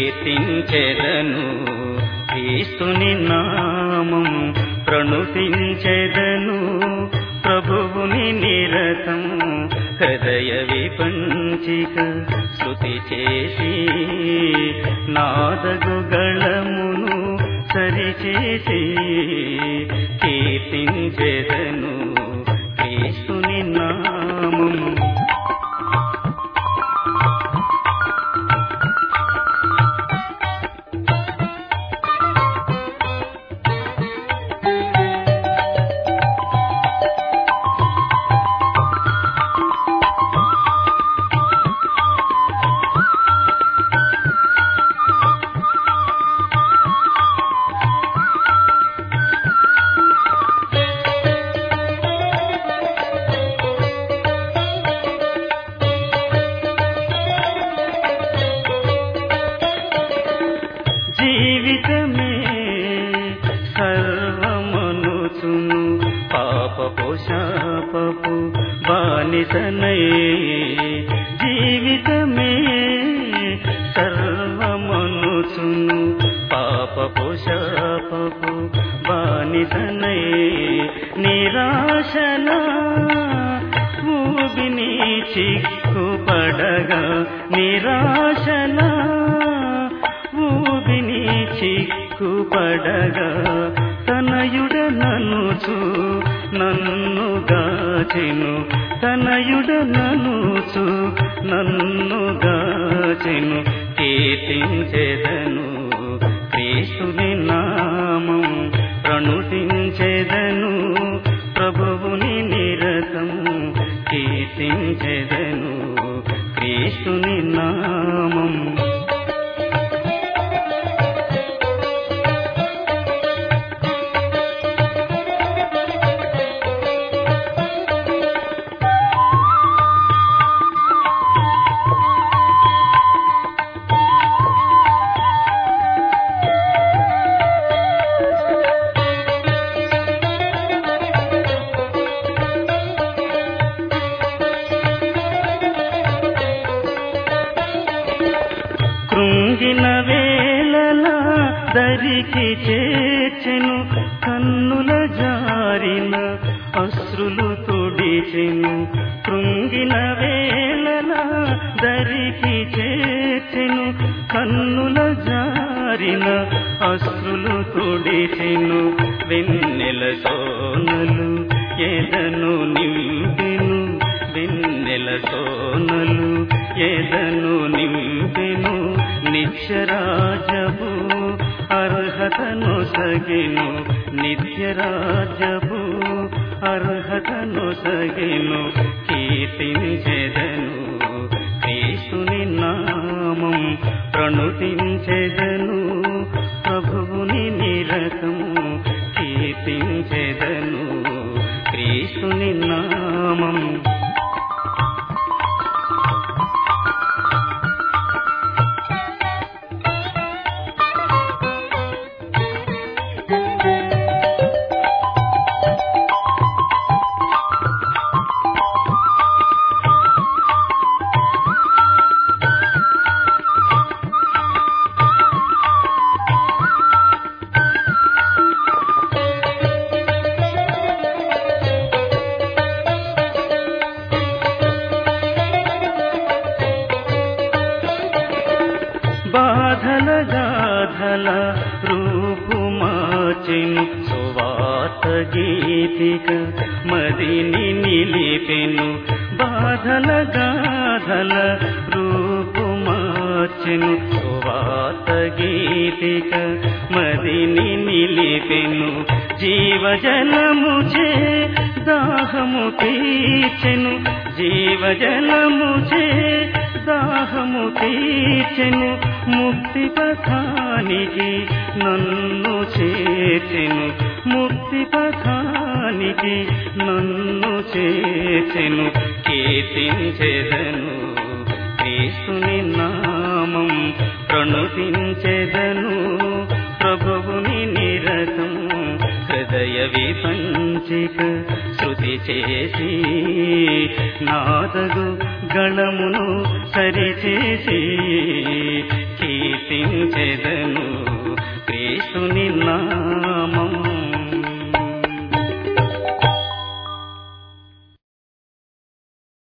కీర్తించెదను క్రీస్తుని నామం ప్రణుతించెదను ప్రభువుని నిరతం హృదయ విపంచిక శృతి చేసి నాదగుగళమును సరిచేసి కీర్తించెదను క్రీస్తుని నామం జీవితమే సర్వమనుచును పాపపు శాపపు బానిసనై జీవితమే సర్వమనుచును పాపపు శాపపు బానిసనై నిరాశన ఊబిని చిక్కుపడగా నిరాశన ఊబిని చిక్కుపడగా తనయుడ ననుచు నన్ను గాచెను తనయుడ ననుచు నన్ను గాచెను కీర్తించెదను క్రీస్తుని నామం ప్రణుతించెదను ప్రభువుని నిరతం కీర్తించెదను క్రీస్తుని నామం కృంగిన వేళల దరికి చేర్చెను కన్నుల జారిన అశ్రులు తుడిచెను కృంగిన వేళల దరికి చేర్చెను కన్నుల జారిన అశ్రులు తుడిచెను వెన్నెల సోనలు ఎదను నింపెను వెన్నెల సోనలు ఎదను నింపెను నిత్యరాజపు అర్హతను సగిను నిత్యరాజపు అర్హతను సగిను కీర్తించెదను క్రీస్తుని నామం ప్రణుతించెదను ప్రభువుని నిరతము కీర్తించెదను క్రీస్తుని నామం బాధల గాధల రూపు మార్చెను సువార్త గీతిక మదిని నిలిపెను బాధల గాధల రూపు మార్చెను సువార్త గీతిక మదిని నిలిపెను జీవజలము చే దాహము తీర్చెను జీవజలము చే దాహము తీర్చెను ముక్తి పథానికి నన్ను చేర్చెను ముక్తి పథానికి నన్ను చేర్చెను కీర్తించెదను క్రీస్తుని నామం ప్రణుతించెదను ప్రభువుని నిరతం హృదయ విపంచిక శృతి చేసి నాదగు గళమును సరిచేసి కీర్తించెదను నామం